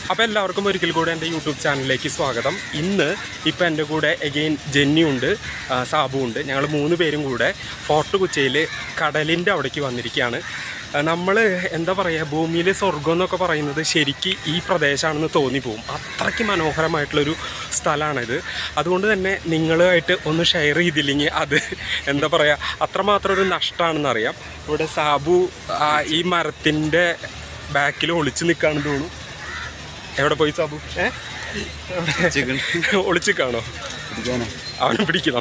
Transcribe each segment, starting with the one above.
അപ്പോൾ എല്ലാവർക്കും ഒരിക്കൽ കൂടെ എൻ്റെ യൂട്യൂബ് ചാനലിലേക്ക് സ്വാഗതം ഇന്ന് ഇപ്പോൾ എൻ്റെ കൂടെ എഗെയിൻ ജെന്നി ഉണ്ട് ആ, സാബു ഉണ്ട് ഞങ്ങൾ മൂന്ന് പേരും കൂടെ ഫോർട്ട് കൊച്ചിയിൽ കടലിൻ്റെ അവിടേക്ക് വന്നിരിക്കുകയാണ് നമ്മൾ എന്താ പറയുക ഭൂമിയിലെ സ്വർഗം എന്നൊക്കെ പറയുന്നത് ശരിക്ക് ഈ പ്രദേശമാണെന്ന് തോന്നിപ്പോവും അത്രയ്ക്ക് മനോഹരമായിട്ടുള്ളൊരു സ്ഥലമാണിത് അതുകൊണ്ട് തന്നെ നിങ്ങളുമായിട്ട് ഒന്ന് ഷെയർ ചെയ്തില്ലെങ്കിൽ അത് എന്താ പറയുക അത്രമാത്രം ഒരു നഷ്ടമാണെന്നറിയാം ഇവിടെ സാബു ആ, ഈ മരത്തിൻ്റെ ബാക്കിൽ ഒളിച്ച് നിൽക്കുകയാണെന്ന് തോന്നുന്നു എവിടെ പോയി സാബു ഏ ചിക്കൻ ഒളിച്ച് കാണോ പിടിക്കാനോ അവനെ പിടിക്കണം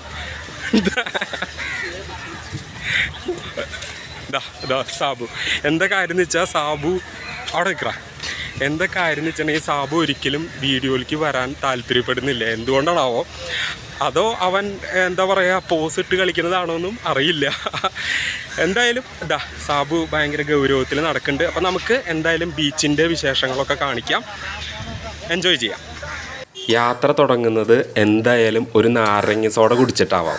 ദാ, ദാ സാബു എന്താ കാര്യം എന്ന് വെച്ചാൽ സാബു അവിടെ നിൽക്കറ എന്താ കാര്യം എന്ന് വെച്ചിട്ടുണ്ടെങ്കിൽ സാബു ഒരിക്കലും വീഡിയോയിലേക്ക് വരാൻ താല്പര്യപ്പെടുന്നില്ല എന്തുകൊണ്ടാണാവോ അതോ അവൻ എന്താ പറയുക പോസ് ഇട്ട് കളിക്കുന്നതാണോ എന്നും അറിയില്ല എന്തായാലും ഇതാ സാബു ഭയങ്കര ഗൗരവത്തിൽ നടക്കുന്നുണ്ട് അപ്പോൾ നമുക്ക് എന്തായാലും ബീച്ചിൻ്റെ വിശേഷങ്ങളൊക്കെ കാണിക്കാം എൻജോയ് ചെയ്യാം യാത്ര തുടങ്ങുന്നത് എന്തായാലും ഒരു നാരങ്ങ സോഡ കുടിച്ചിട്ടാവാം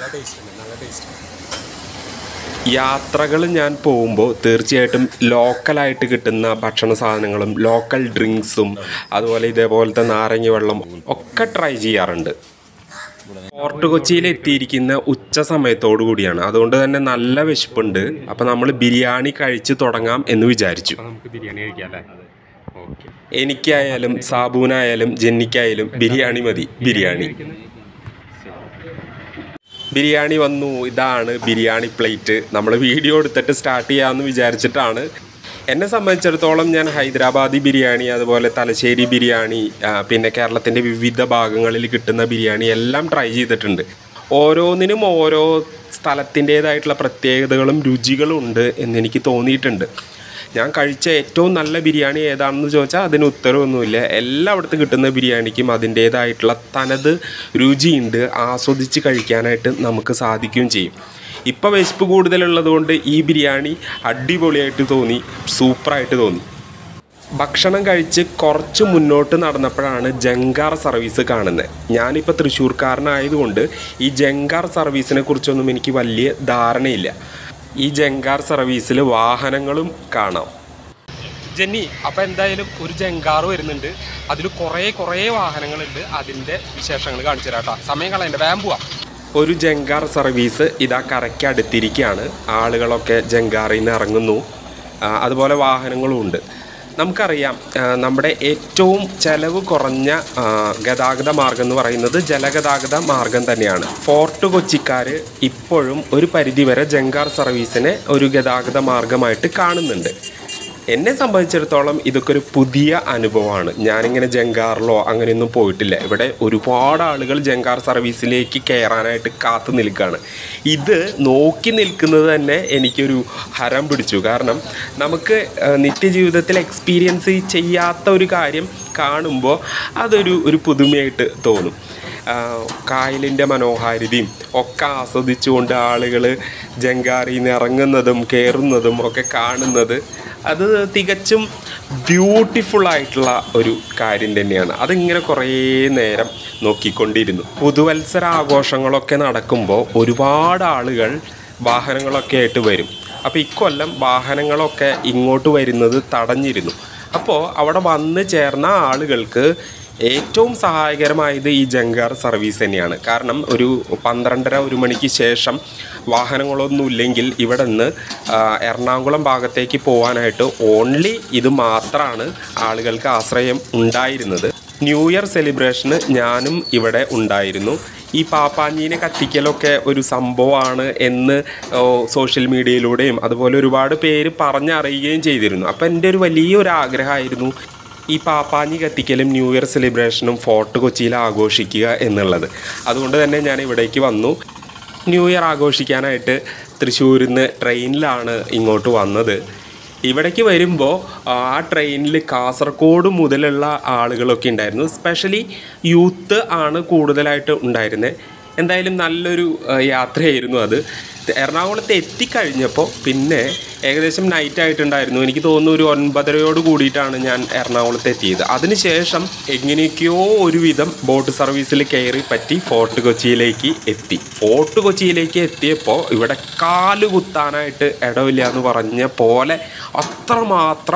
യാത്രകൾ ഞാൻ പോകുമ്പോൾ തീർച്ചയായിട്ടും ലോക്കലായിട്ട് കിട്ടുന്ന ഭക്ഷണ സാധനങ്ങളും ലോക്കൽ ഡ്രിങ്ക്സും അതുപോലെ ഇതേപോലത്തെ നാരങ്ങ വെള്ളം ഒക്കെ ട്രൈ ചെയ്യാറുണ്ട് ഫോർട്ട് കൊച്ചിയിൽ എത്തിയിരിക്കുന്ന ഉച്ച സമയത്തോടു കൂടിയാണ് അതുകൊണ്ട് തന്നെ നല്ല വിശപ്പുണ്ട് അപ്പം നമ്മൾ ബിരിയാണി കഴിച്ച് തുടങ്ങാം എന്ന് വിചാരിച്ചു നമുക്ക് ബിരിയാണി കഴിക്കാം അല്ലേ എനിക്കായാലും സാബുവിനായാലും ജെന്നിക്കായാലും ബിരിയാണി മതി ബിരിയാണി ബിരിയാണി വന്നു ഇതാണ് ബിരിയാണി പ്ലേറ്റ് നമ്മൾ വീഡിയോ എടുത്തിട്ട് സ്റ്റാർട്ട് ചെയ്യാമെന്ന് വിചാരിച്ചിട്ടാണ് എന്നെ സംബന്ധിച്ചിടത്തോളം ഞാൻ ഹൈദരാബാദി ബിരിയാണി അതുപോലെ തലശ്ശേരി ബിരിയാണി ആ, പിന്നെ കേരളത്തിൻ്റെ വിവിധ ഭാഗങ്ങളിൽ കിട്ടുന്ന ബിരിയാണി എല്ലാം ട്രൈ ചെയ്തിട്ടുണ്ട് ഓരോന്നിനും ഓരോ സ്ഥലത്തിൻ്റേതായിട്ടുള്ള പ്രത്യേകതകളും രുചികളും ഉണ്ട് എന്നെനിക്ക് തോന്നിയിട്ടുണ്ട് ഞാൻ കഴിച്ച ഏറ്റവും നല്ല ബിരിയാണി ഏതാണെന്ന് ചോദിച്ചാൽ അതിന് ഉത്തരവൊന്നുമില്ല എല്ലായിടത്തും കിട്ടുന്ന ബിരിയാണിക്കും അതിൻ്റേതായിട്ടുള്ള തനത് രുചിയുണ്ട് ആസ്വദിച്ച് കഴിക്കാനായിട്ട് നമുക്ക് സാധിക്കുകയും ചെയ്യും ഇപ്പോൾ വിശപ്പ് കൂടുതലുള്ളത് കൊണ്ട് ഈ ബിരിയാണി അടിപൊളിയായിട്ട് തോന്നി സൂപ്പറായിട്ട് തോന്നി ഭക്ഷണം കഴിച്ച് കുറച്ച് മുന്നോട്ട് നടന്നപ്പോഴാണ് ജങ്കാർ സർവീസ് കാണുന്നത് ഞാനിപ്പോൾ തൃശ്ശൂർക്കാരനായതുകൊണ്ട് ഈ ജങ്കാർ സർവീസിനെ കുറിച്ചൊന്നും എനിക്ക് വലിയ ധാരണയില്ല ഈ ജങ്കാർ സർവീസിൽ വാഹനങ്ങളും കാണാം ജെന്നി അപ്പോൾ എന്തായാലും ഒരു ജങ്കാർ വരുന്നുണ്ട് അതിൽ കുറേ കുറേ വാഹനങ്ങളുണ്ട് അതിൻ്റെ വിശേഷങ്ങൾ കാണിച്ചു തരാം കേട്ടോ സമയം കളയണ്ട വേഗം പോവാം ഒരു ജങ്കാർ സർവീസ് ഇതാ കരയ്ക്ക് അടുത്തിരിക്കുകയാണ് ആളുകളൊക്കെ ജങ്കാറിൽ നിന്ന് ഇറങ്ങുന്നു ആ, അതുപോലെ വാഹനങ്ങളും ഉണ്ട് നമുക്കറിയാം ആ, നമ്മുടെ ഏറ്റവും ചെലവ് കുറഞ്ഞ ആ, ഗതാഗത മാർഗം എന്ന് പറയുന്നത് ജലഗതാഗത മാർഗം തന്നെയാണ് ഫോർട്ട് കൊച്ചിക്കാർ ഇപ്പോഴും ഒരു പരിധിവരെ ജങ്കാർ സർവീസിനെ ഒരു ഗതാഗത മാർഗമായിട്ട് കാണുന്നുണ്ട് എന്നെ സംബന്ധിച്ചിടത്തോളം ഇതൊക്കെ ഒരു പുതിയ അനുഭവമാണ് ഞാനിങ്ങനെ ജങ്കാറിലോ അങ്ങനെയൊന്നും പോയിട്ടില്ല ഇവിടെ ഒരുപാട് ആളുകൾ ജങ്കാർ സർവീസിലേക്ക് കയറാനായിട്ട് കാത്തു നിൽക്കുകയാണ് ഇത് നോക്കി നിൽക്കുന്നത് തന്നെ എനിക്കൊരു ഹരം പിടിച്ചു കാരണം നമുക്ക് ആ, നിത്യജീവിതത്തിൽ എക്സ്പീരിയൻസ് ചെയ്യാത്ത ഒരു കാര്യം കാണുമ്പോൾ അതൊരു ഒരു പുതുമയായിട്ട് തോന്നും കായലിൻ്റെ മനോഹാരിതയും ഒക്കെ ആസ്വദിച്ചുകൊണ്ട് ആളുകൾ ജങ്കാറിൽ നിന്ന് ഇറങ്ങുന്നതും കയറുന്നതും ഒക്കെ കാണുന്നത് അത് തികച്ചും ബ്യൂട്ടിഫുൾ ആയിട്ടുള്ള ഒരു കാര്യം തന്നെയാണ് അതിങ്ങനെ കുറേ നേരം നോക്കിക്കൊണ്ടിരുന്നു പുതുവത്സര ആഘോഷങ്ങളൊക്കെ നടക്കുമ്പോൾ ഒരുപാട് ആളുകൾ വാഹനങ്ങളൊക്കെ ആയിട്ട് വരും അപ്പോൾ ഇക്കൊല്ലം വാഹനങ്ങളൊക്കെ ഇങ്ങോട്ട് വരുന്നത് തടഞ്ഞിരുന്നു അപ്പോൾ അവിടെ വന്ന് ചേർന്ന ആളുകൾക്ക് ഏറ്റവും സഹായകരമായത് ഈ ജങ്കാർ സർവീസ് തന്നെയാണ് കാരണം ഒരു പന്ത്രണ്ടര ഒരു മണിക്ക് ശേഷം വാഹനങ്ങളൊന്നും ഇല്ലെങ്കിൽ ഇവിടെ നിന്ന് ആ, എറണാകുളം ഭാഗത്തേക്ക് പോകാനായിട്ട് ഓൺലി ഇത് മാത്രമാണ് ആളുകൾക്ക് ആശ്രയം ഉണ്ടായിരുന്നത് ന്യൂ ഇയർ സെലിബ്രേഷന് ഞാനും ഇവിടെ ഉണ്ടായിരുന്നു ഈ പാപ്പാഞ്ഞീനെ കത്തിക്കലൊക്കെ ഒരു സംഭവമാണ് എന്ന് ഓ, സോഷ്യൽ മീഡിയയിലൂടെയും അതുപോലെ ഒരുപാട് പേര് പറഞ്ഞറിയുകയും ചെയ്തിരുന്നു അപ്പോൾ എൻ്റെ ഒരു വലിയൊരു ആഗ്രഹമായിരുന്നു ഈ പാപ്പാഞ്ഞി കത്തിക്കലും ന്യൂ ഇയർ സെലിബ്രേഷനും ഫോർട്ട് കൊച്ചിയിൽ ആഘോഷിക്കുക എന്നുള്ളത് അതുകൊണ്ട് തന്നെ ഞാൻ ഇവിടേക്ക് വന്നു ന്യൂ ഇയർ ആഘോഷിക്കാനായിട്ട് തൃശ്ശൂരിൽ നിന്ന് ട്രെയിനിലാണ് ഇങ്ങോട്ട് വന്നത് ഇവിടേക്ക് വരുമ്പോൾ ആ ട്രെയിനിൽ കാസർഗോഡ് മുതലുള്ള ആളുകളൊക്കെ ഉണ്ടായിരുന്നു സ്പെഷ്യലി യൂത്ത് ആണ് കൂടുതലായിട്ട് ഉണ്ടായിരുന്നത് എന്തായാലും നല്ലൊരു ആ, യാത്രയായിരുന്നു അത് എറണാകുളത്ത് എത്തിക്കഴിഞ്ഞപ്പോൾ പിന്നെ ഏകദേശം നൈറ്റ് ആയിട്ടുണ്ടായിരുന്നു എനിക്ക് തോന്നുന്നു ഒരു ഒൻപതരയോട് കൂടിയിട്ടാണ് ഞാൻ എറണാകുളത്ത് എത്തിയത് അതിനുശേഷം എങ്ങനെയൊക്കെയോ ഒരുവിധം ബോട്ട് സർവീസിൽ കയറി പറ്റി ഫോർട്ട് കൊച്ചിയിലേക്ക് എത്തി ഫോർട്ട് കൊച്ചിയിലേക്ക് എത്തിയപ്പോൾ ഇവിടെ കാല് കുത്താനായിട്ട് ഇടമില്ല എന്ന് പറഞ്ഞ പോലെ അത്രമാത്രം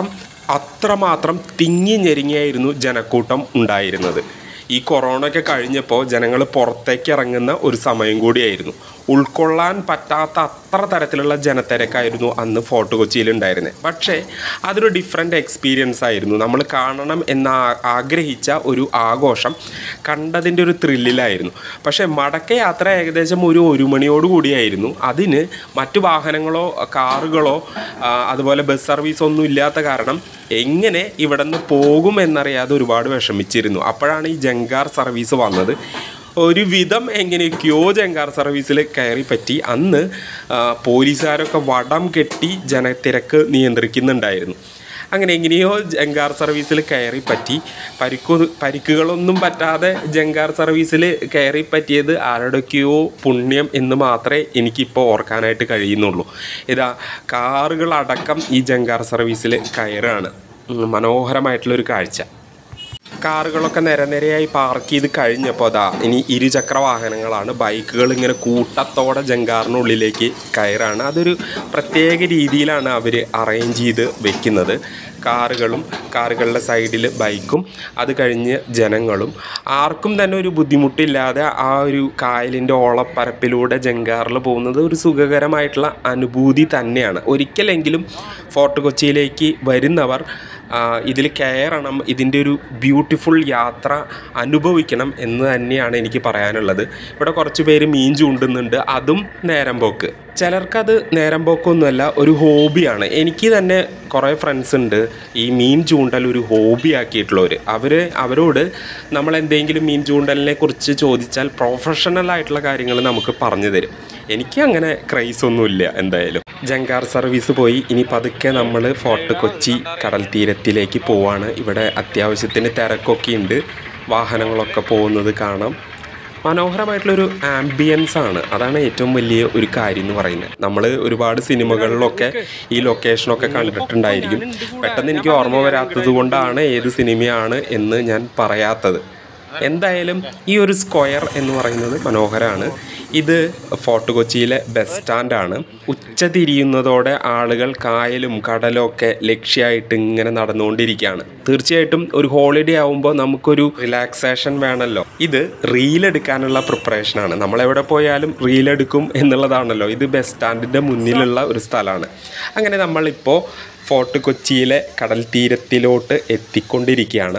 അത്രമാത്രം തിങ്ങി ഞെരുങ്ങിയായിരുന്നു ജനക്കൂട്ടം ഉണ്ടായിരുന്നത് ഈ കൊറോണ ഒക്കെ കഴിഞ്ഞപ്പോൾ ജനങ്ങൾ പുറത്തേക്ക് ഇറങ്ങുന്ന ഒരു സമയം കൂടിയായിരുന്നു ഉൾക്കൊള്ളാൻ പറ്റാത്ത അത്ര തരത്തിലുള്ള ജനത്തിരക്കായിരുന്നു അന്ന് ഫോർട്ട് കൊച്ചിയിൽ ഉണ്ടായിരുന്നത് പക്ഷേ അതൊരു ഡിഫറെൻ്റ് എക്സ്പീരിയൻസ് ആയിരുന്നു നമ്മൾ കാണണം എന്ന് ആ- ആഗ്രഹിച്ച ഒരു ആഘോഷം കണ്ടതിൻ്റെ ഒരു ത്രില്ലിലായിരുന്നു പക്ഷേ മടക്ക യാത്ര ഏകദേശം ഒരു ഒരു മണിയോട് കൂടിയായിരുന്നു അതിന് മറ്റു വാഹനങ്ങളോ കാറുകളോ ആ, അതുപോലെ ബസ് സർവീസ് ഒന്നും ഇല്ലാത്ത കാരണം എങ്ങനെ ഇവിടെ നിന്ന് പോകും എന്നറിയാതെ ഒരുപാട് വിഷമിച്ചിരുന്നു അപ്പോഴാണ് ഈ ജങ്കാർ സർവീസ് വന്നത് ഒരുവിധം എങ്ങനെയൊക്കെയോ ജങ്കാർ സർവീസിൽ കയറി പറ്റി അന്ന് ആ, പോലീസുകാരൊക്കെ വടം കെട്ടി ജനത്തിരക്ക് നിയന്ത്രിക്കുന്നുണ്ടായിരുന്നു അങ്ങനെ എങ്ങനെയോ ജങ്കാർ സർവീസിൽ കയറി പറ്റി പരിക്കു പരിക്കുകളൊന്നും പറ്റാതെ ജങ്കാർ സർവീസിൽ കയറി പറ്റിയത് ആരുടെയൊക്കെയോ പുണ്യം എന്ന് മാത്രമേ എനിക്കിപ്പോൾ ഓർക്കാനായിട്ട് കഴിയുന്നുള്ളൂ ഇതാ കാറുകളടക്കം ഈ ജങ്കാർ സർവീസിൽ കയറാണ് ഉം, മനോഹരമായിട്ടുള്ളൊരു കാഴ്ച കാറുകളൊക്കെ നിരനിരയായി പാർക്ക് ചെയ്ത് കഴിഞ്ഞപ്പോൾ അതാ ഇനി ഇരുചക്ര വാഹനങ്ങളാണ് ബൈക്കുകൾ ഇങ്ങനെ കൂട്ടത്തോടെ ജങ്കാറിനുള്ളിലേക്ക് കയറാണ് അതൊരു പ്രത്യേക രീതിയിലാണ് അവർ അറേഞ്ച് ചെയ്ത് വെക്കുന്നത് കാറുകളും കാറുകളുടെ സൈഡിൽ ബൈക്കും അത് കഴിഞ്ഞ് ജനങ്ങളും ആർക്കും തന്നെ ഒരു ബുദ്ധിമുട്ടില്ലാതെ ആ ഒരു കായലിൻ്റെ ഓളപ്പരപ്പിലൂടെ ജങ്കാറിൽ പോകുന്നത് ഒരു സുഖകരമായിട്ടുള്ള അനുഭൂതി തന്നെയാണ് ഒരിക്കലെങ്കിലും ഫോർട്ട് കൊച്ചിയിലേക്ക് വരുന്നവർ ഇതിൽ കയറണം ഇതിൻ്റെ ഒരു ബ്യൂട്ടിഫുൾ യാത്ര അനുഭവിക്കണം എന്ന് തന്നെയാണ് എനിക്ക് പറയാനുള്ളത് ഇവിടെ കുറച്ച് പേര് മീൻ ചൂണ്ടുന്നുണ്ട് അതും നേരം പോക്ക് ചിലർക്കത് നേരം പോക്കൊന്നുമല്ല ഒരു ഹോബിയാണ് എനിക്ക് തന്നെ കുറേ ഫ്രണ്ട്സ് ഉണ്ട് ഈ മീൻ ചൂണ്ടൽ ഒരു ഹോബി ആക്കിയിട്ടുള്ളവർ അവർ അവരോട് നമ്മൾ എന്തെങ്കിലും മീൻ ചൂണ്ടലിനെ കുറിച്ച് ചോദിച്ചാൽ പ്രൊഫഷണൽ ആയിട്ടുള്ള കാര്യങ്ങൾ നമുക്ക് പറഞ്ഞു തരും എനിക്ക് അങ്ങനെ ക്രൈസ് ഒന്നുമില്ല എന്തായാലും ജങ്കാർ സർവീസ് പോയി ഇനി പതുക്കെ നമ്മൾ ഫോർട്ട് കൊച്ചി കടൽ തീരത്തിലേക്ക് പോവാണ് ഇവിടെ അത്യാവശ്യത്തിന് തിരക്കൊക്കെ ഉണ്ട് വാഹനങ്ങളൊക്കെ പോകുന്നത് കാണാം മനോഹരമായിട്ടുള്ളൊരു ആംബിയൻസ് ആണ് അതാണ് ഏറ്റവും വലിയ ഒരു കാര്യം എന്ന് പറയുന്നത് നമ്മൾ ഒരുപാട് സിനിമകളിലൊക്കെ ഈ ലൊക്കേഷനൊക്കെ കണ്ടിട്ടുണ്ടായിരിക്കും പെട്ടെന്ന് എനിക്ക് ഓർമ്മ വരാത്തത് കൊണ്ടാണ് ഏത് സിനിമയാണ് എന്ന് ഞാൻ പറയാത്തത് എന്തായാലും ഈ ഒരു സ്ക്വയർ എന്ന് പറയുന്നത് മനോഹരമാണ് ഇത് ഫോർട്ട് കൊച്ചിയിലെ ബസ് സ്റ്റാൻഡാണ് ഉച്ച തിരിയുന്നതോടെ ആളുകൾ കായലും കടലും ഒക്കെ ലക്ഷ്യമായിട്ട് ഇങ്ങനെ നടന്നുകൊണ്ടിരിക്കുകയാണ് തീർച്ചയായിട്ടും ഒരു ഹോളിഡേ ആവുമ്പോൾ നമുക്കൊരു റിലാക്സേഷൻ വേണമല്ലോ ഇത് റീൽ എടുക്കാനുള്ള പ്രിപ്പറേഷനാണ് നമ്മൾ എവിടെ പോയാലും റീൽ എടുക്കും എന്നുള്ളതാണല്ലോ ഇത് ബസ് സ്റ്റാൻഡിൻ്റെ മുന്നിലുള്ള ഒരു സ്ഥലമാണ് അങ്ങനെ നമ്മളിപ്പോൾ ഫോർട്ട് കൊച്ചിയിലെ കടൽ തീരത്തിലോട്ട് എത്തിക്കൊണ്ടിരിക്കുകയാണ്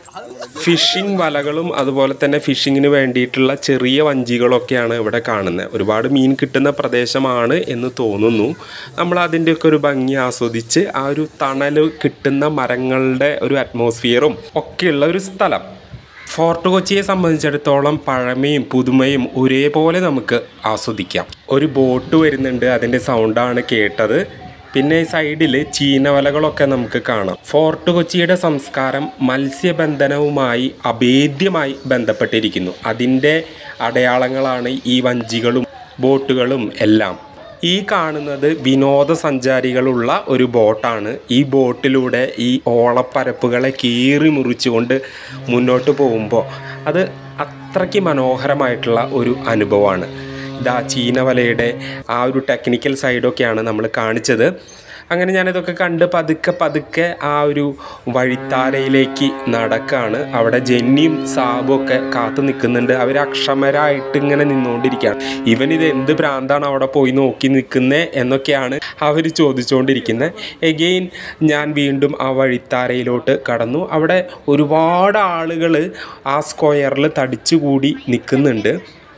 ഫിഷിംഗ് വലകളും അതുപോലെ തന്നെ ഫിഷിങ്ങിന് വേണ്ടിയിട്ടുള്ള ചെറിയ വഞ്ചികളൊക്കെയാണ് ഇവിടെ കാണുന്നത് ഒരുപാട് മീൻ കിട്ടുന്ന പ്രദേശമാണ് എന്ന് തോന്നുന്നു നമ്മൾ അതിൻ്റെയൊക്കെ ഒരു ഭംഗി ആസ്വദിച്ച് ആ ഒരു തണൽ കിട്ടുന്ന മരങ്ങളുടെ ഒരു അറ്റ്മോസ്ഫിയറും ഒക്കെയുള്ള ഒരു സ്ഥലം ഫോർട്ട് കൊച്ചിയെ സംബന്ധിച്ചിടത്തോളം പഴമയും പുതുമയും ഒരേപോലെ നമുക്ക് ആസ്വദിക്കാം ഒരു ബോട്ട് വരുന്നുണ്ട് അതിൻ്റെ സൗണ്ടാണ് കേട്ടത് പിന്നെ സൈഡിൽ ചീനവലകളൊക്കെ നമുക്ക് കാണാം ഫോർട്ട് കൊച്ചിയുടെ സംസ്കാരം മത്സ്യബന്ധനവുമായി അഭേദ്യമായി ബന്ധപ്പെട്ടിരിക്കുന്നു അതിൻ്റെ അടയാളങ്ങളാണ് ഈ വഞ്ചികളും ബോട്ടുകളും എല്ലാം ഈ കാണുന്നത് വിനോദസഞ്ചാരികളുള്ള ഒരു ബോട്ടാണ് ഈ ബോട്ടിലൂടെ ഈ ഓളപ്പരപ്പുകളെ കീറി മുറിച്ചുകൊണ്ട് മുന്നോട്ട് പോകുമ്പോൾ അത് അത്രയ്ക്ക് മനോഹരമായിട്ടുള്ള ഒരു അനുഭവമാണ് ഇതാ ചീനവലയുടെ ആ ഒരു ടെക്നിക്കൽ സൈഡൊക്കെയാണ് നമ്മൾ കാണിച്ചത് അങ്ങനെ ഞാനിതൊക്കെ കണ്ട് പതുക്കെ പതുക്കെ ആ ഒരു വഴിത്താരയിലേക്ക് നടക്കാണ് അവിടെ ജെന്നിയും സാബും ഒക്കെ കാത്തു നിൽക്കുന്നുണ്ട് അവർ അക്ഷമരായിട്ട് ഇങ്ങനെ നിന്നുകൊണ്ടിരിക്കുകയാണ് ഇവൻ ഇത് എന്ത് ഭ്രാന്താണ് അവിടെ പോയി നോക്കി നിൽക്കുന്നത് എന്നൊക്കെയാണ് അവർ ചോദിച്ചുകൊണ്ടിരിക്കുന്നത് എഗെയിൻ ഞാൻ വീണ്ടും ആ വഴിത്താരയിലോട്ട് കടന്നു അവിടെ ഒരുപാട് ആളുകൾ ആ സ്ക്വയറിൽ തടിച്ചുകൂടി നിൽക്കുന്നുണ്ട്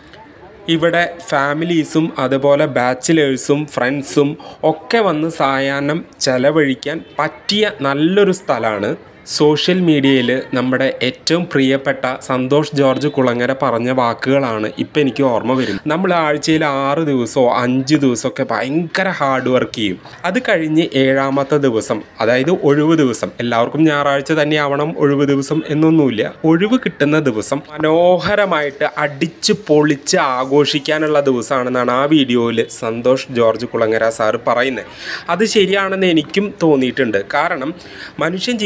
ഇവിടെ ഫാമിലീസും അതുപോലെ ബാച്ചിലേഴ്സും ഫ്രണ്ട്സും ഒക്കെ വന്ന് സായാഹ്നം ചെലവഴിക്കാൻ പറ്റിയ നല്ലൊരു സ്ഥലമാണ് സോഷ്യൽ മീഡിയയിൽ നമ്മുടെ ഏറ്റവും പ്രിയപ്പെട്ട സന്തോഷ് ജോർജ് കുളങ്ങര പറഞ്ഞ വാക്കുകളാണ് ഇപ്പം എനിക്ക് ഓർമ്മ വരുന്നത് നമ്മൾ ആഴ്ചയിൽ ആറ് ദിവസമോ അഞ്ച് ദിവസമൊക്കെ ഭയങ്കര ഹാർഡ് വർക്ക് ചെയ്യും അത് കഴിഞ്ഞ് ഏഴാമത്തെ ദിവസം അതായത് ഒഴിവ് ദിവസം എല്ലാവർക്കും ഞായറാഴ്ച തന്നെ ആവണം ഒഴിവ് ദിവസം എന്നൊന്നുമില്ല ഒഴിവ് കിട്ടുന്ന ദിവസം മനോഹരമായിട്ട് അടിച്ച് പൊളിച്ച് ആഘോഷിക്കാനുള്ള ദിവസമാണെന്നാണ് ആ വീഡിയോയിൽ സന്തോഷ് ജോർജ് കുളങ്ങര സാറ് പറയുന്നത് അത് ശരിയാണെന്ന് എനിക്കും തോന്നിയിട്ടുണ്ട് കാരണം മനുഷ്യൻ ജീവിക്കുന്നത്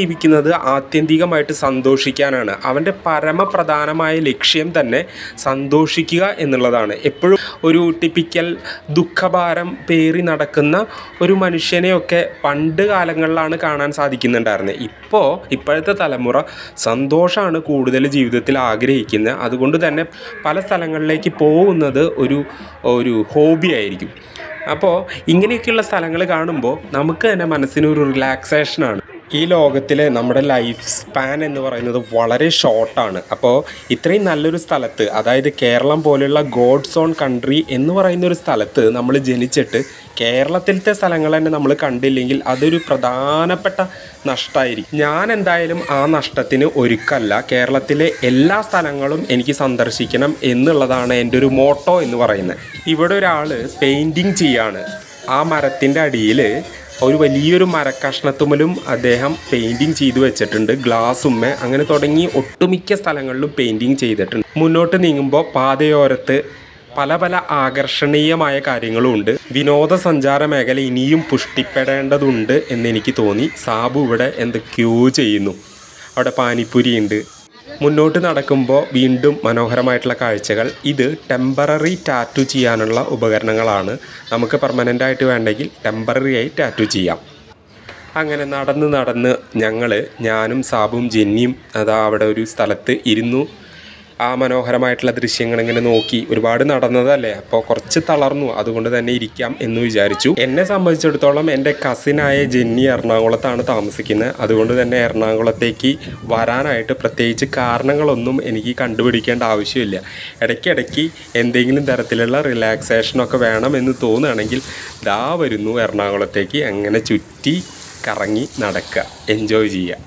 നടക്കുന്നത് ആത്യന്തികമായിട്ട് സന്തോഷിക്കാനാണ് അവൻ്റെ പരമപ്രധാനമായ ലക്ഷ്യം തന്നെ സന്തോഷിക്കുക എന്നുള്ളതാണ് എപ്പോഴും ഒരു ടിപ്പിക്കൽ ദുഃഖഭാരം പേറി നടക്കുന്ന ഒരു മനുഷ്യനെയൊക്കെ പണ്ട് കാലങ്ങളിലാണ് കാണാൻ സാധിക്കുന്നുണ്ടായിരുന്നത് ഇപ്പോൾ ഇപ്പോഴത്തെ തലമുറ സന്തോഷമാണ് കൂടുതൽ ജീവിതത്തിൽ ആഗ്രഹിക്കുന്നത് അതുകൊണ്ട് തന്നെ പല സ്ഥലങ്ങളിലേക്ക് പോകുന്നത് ഒരു ഒരു ഹോബി ആയിരിക്കും അപ്പോൾ ഇങ്ങനെയൊക്കെയുള്ള സ്ഥലങ്ങൾ കാണുമ്പോൾ നമുക്ക് തന്നെ മനസ്സിനൊരു റിലാക്സേഷനാണ് ഈ ലോകത്തിലെ നമ്മുടെ ലൈഫ് സ്പാൻ എന്ന് പറയുന്നത് വളരെ ഷോർട്ടാണ് അപ്പോൾ ഇത്രയും നല്ലൊരു സ്ഥലത്ത് അതായത് കേരളം പോലെയുള്ള ഗോഡ്സ് ഓൺ കൺട്രി എന്ന് പറയുന്ന ഒരു സ്ഥലത്ത് നമ്മൾ ജനിച്ചിട്ട് കേരളത്തിലത്തെ സ്ഥലങ്ങൾ തന്നെ നമ്മൾ കണ്ടില്ലെങ്കിൽ അതൊരു പ്രധാനപ്പെട്ട നഷ്ടമായിരിക്കും ഞാൻ എന്തായാലും ആ നഷ്ടത്തിന് ഒരുക്കല്ല കേരളത്തിലെ എല്ലാ സ്ഥലങ്ങളും എനിക്ക് സന്ദർശിക്കണം എന്നുള്ളതാണ് എൻ്റെ ഒരു മോട്ടോ എന്ന് പറയുന്നത് ഇവിടെ ഒരാൾ പെയിൻറ്റിങ് ചെയ്യാണ് ആ മരത്തിൻ്റെ അടിയിൽ ഒരു വലിയൊരു മരക്കഷ്ണത്തുമലും അദ്ദേഹം പെയിൻറ്റിങ് ചെയ്തു വെച്ചിട്ടുണ്ട് ഗ്ലാസുമ്മേ അങ്ങനെ തുടങ്ങി ഒട്ടുമിക്ക സ്ഥലങ്ങളിലും പെയിൻറ്റിങ് ചെയ്തിട്ടുണ്ട് മുന്നോട്ട് നീങ്ങുമ്പോൾ പാതയോരത്ത് പല പല ആകർഷണീയമായ കാര്യങ്ങളും ഉണ്ട് വിനോദസഞ്ചാര മേഖല ഇനിയും പുഷ്ടിപ്പെടേണ്ടതുണ്ട് എന്നെനിക്ക് തോന്നി സാബു ഇവിടെ എന്തൊക്കെയോ ചെയ്യുന്നു അവിടെ പാനിപ്പൂരി ഉണ്ട് മുന്നോട്ട് നടക്കുമ്പോൾ വീണ്ടും മനോഹരമായിട്ടുള്ള കാഴ്ചകൾ ഇത് ടെമ്പററി ടാറ്റു ചെയ്യാനുള്ള ഉപകരണങ്ങളാണ് നമുക്ക് പെർമനൻ്റ് ആയിട്ട് വേണ്ടെങ്കിൽ ടെമ്പററി ആയി ടാറ്റു ചെയ്യാം അങ്ങനെ നടന്ന് നടന്ന് ഞങ്ങൾ ഞാനും സാബും ജെന്നിയും അതാ അവിടെ ഒരു സ്ഥലത്ത് ഇരുന്നു ആ മനോഹരമായിട്ടുള്ള ദൃശ്യങ്ങൾ ഇങ്ങനെ നോക്കി ഒരുപാട് നടന്നതല്ലേ അപ്പോൾ കുറച്ച് തളർന്നു അതുകൊണ്ട് തന്നെ ഇരിക്കാം എന്ന് വിചാരിച്ചു എന്നെ സംബന്ധിച്ചിടത്തോളം എൻ്റെ കസിനായ ജെന്നി എറണാകുളത്താണ് താമസിക്കുന്നത് അതുകൊണ്ട് തന്നെ എറണാകുളത്തേക്ക് വരാനായിട്ട് പ്രത്യേകിച്ച് കാരണങ്ങളൊന്നും എനിക്ക് കണ്ടുപിടിക്കേണ്ട ആവശ്യമില്ല ഇടയ്ക്കിടയ്ക്ക് എന്തെങ്കിലും തരത്തിലുള്ള റിലാക്സേഷനൊക്കെ വേണം എന്ന് തോന്നുകയാണെങ്കിൽ ദാ വരുന്നു എറണാകുളത്തേക്ക് അങ്ങനെ ചുറ്റി കറങ്ങി നടക്കുക എൻജോയ് ചെയ്യുക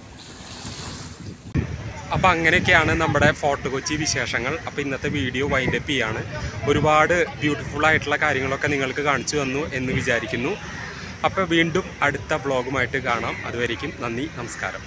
അപ്പോൾ അങ്ങനെയൊക്കെയാണ് നമ്മുടെ ഫോർട്ട് കൊച്ചി വിശേഷങ്ങൾ അപ്പോൾ ഇന്നത്തെ വീഡിയോ വൈൻഡപ്പ് ചെയ്യാണ് ഒരുപാട് ബ്യൂട്ടിഫുൾ ആയിട്ടുള്ള കാര്യങ്ങളൊക്കെ നിങ്ങൾക്ക് കാണിച്ചു തന്നു എന്ന് വിചാരിക്കുന്നു അപ്പോൾ വീണ്ടും അടുത്ത വ്ളോഗുമായിട്ട് കാണാം അതുവരേക്കും നന്ദി നമസ്കാരം